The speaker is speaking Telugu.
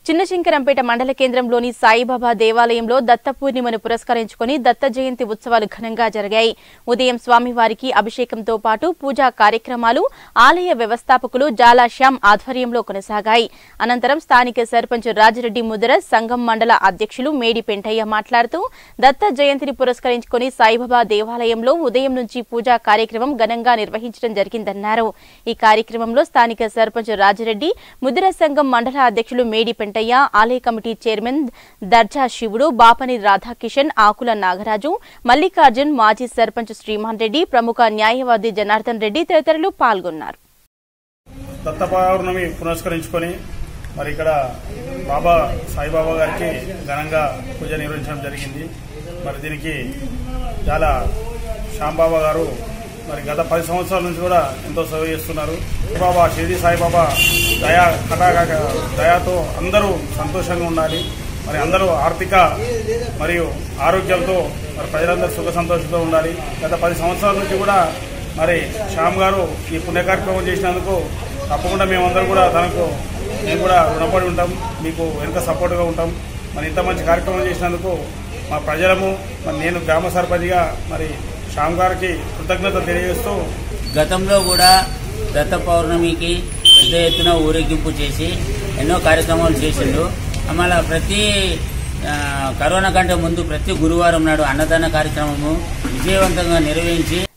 చిన్నశంకరంపేట మండల కేంద్రంలోని సాయిబాబా దేవాలయంలో దత్త పూర్ణిమను పురస్కరించుకుని దత్త జయంతి ఉత్సవాలు ఘనంగా జరిగాయి ఉదయం స్వామివారికి అభిషేకంతో పాటు పూజా కార్యక్రమాలు ఆలయ వ్యవస్థాపకులు జాలా శ్యామ్ ఆధ్వర్యంలో కొనసాగాయి అనంతరం స్థానిక సర్పంచ్ రాజిరెడ్డి ముదర సంఘం మండల అధ్యక్షులు మేడి పెంటయ్య మాట్లాడుతూ దత్త జయంతిని పురస్కరించుకుని సాయిబాబా దేవాలయంలో ఉదయం నుంచి పూజా కార్యక్రమం ఘనంగా నిర్వహించడం జరిగిందన్నారు ఈ కార్యక్రమంలో స్థానిక సర్పంచ్ రాజిరెడ్డి ముదిర సంఘం మండల అధ్యక్షులు మేడి పెంటయ్య ఆలయ కమిటీ చైర్మన్ దర్జా శివుడు బాపని రాధాకిషన్ ఆకుల నాగరాజు మల్లికార్జున్ మాజీ సర్పంచ్ శ్రీమాన్ రెడ్డి ప్రముఖ న్యాయవాది జనార్దన్ రెడ్డి తదితరులు పాల్గొన్నారు దత్త పౌర్ణమి పురస్కరించుకొని మరి ఇక్కడ బాబా సాయిబాబా గారికి ఘనంగా పూజ నిర్వహించడం జరిగింది మరి దీనికి చాలా శ్యాంబాబా గారు మరి గత పది సంవత్సరాల నుంచి కూడా ఎంతో సేవ చేస్తున్నారు బాబా షిరిడి సాయిబాబా దయా కథా దయాతో అందరూ సంతోషంగా ఉండాలి మరి అందరూ ఆర్థిక మరియు ఆరోగ్యంతో మరి ప్రజలందరూ సుఖ సంతోషంతో ఉండాలి గత పది సంవత్సరాల నుంచి కూడా మరి శ్యామ్ గారు ఈ పుణ్య కార్యక్రమం చేసినందుకు తప్పకుండా మేమందరం కూడా తనకు మేము కూడా రుణపడి ఉంటాం మీకు వెనుక సపోర్ట్గా ఉంటాం మరి ఇంత మంచి కార్యక్రమం చేసినందుకు మా ప్రజలము మరి నేను గ్రామ సర్పంచ్గా మరి శ్యామ్ గారికి కృతజ్ఞత తెలియజేస్తూ గతంలో కూడా దత్త పౌర్ణమికి పెద్ద ఎత్తున ఊరేగింపు చేసి ఎన్నో కార్యక్రమాలు చేసిండు మళ్ళా ప్రతి ఆ, కరోనా కంటే ముందు ప్రతి గురువారం నాడు అన్నదాన కార్యక్రమము విజయవంతంగా నిర్వహించి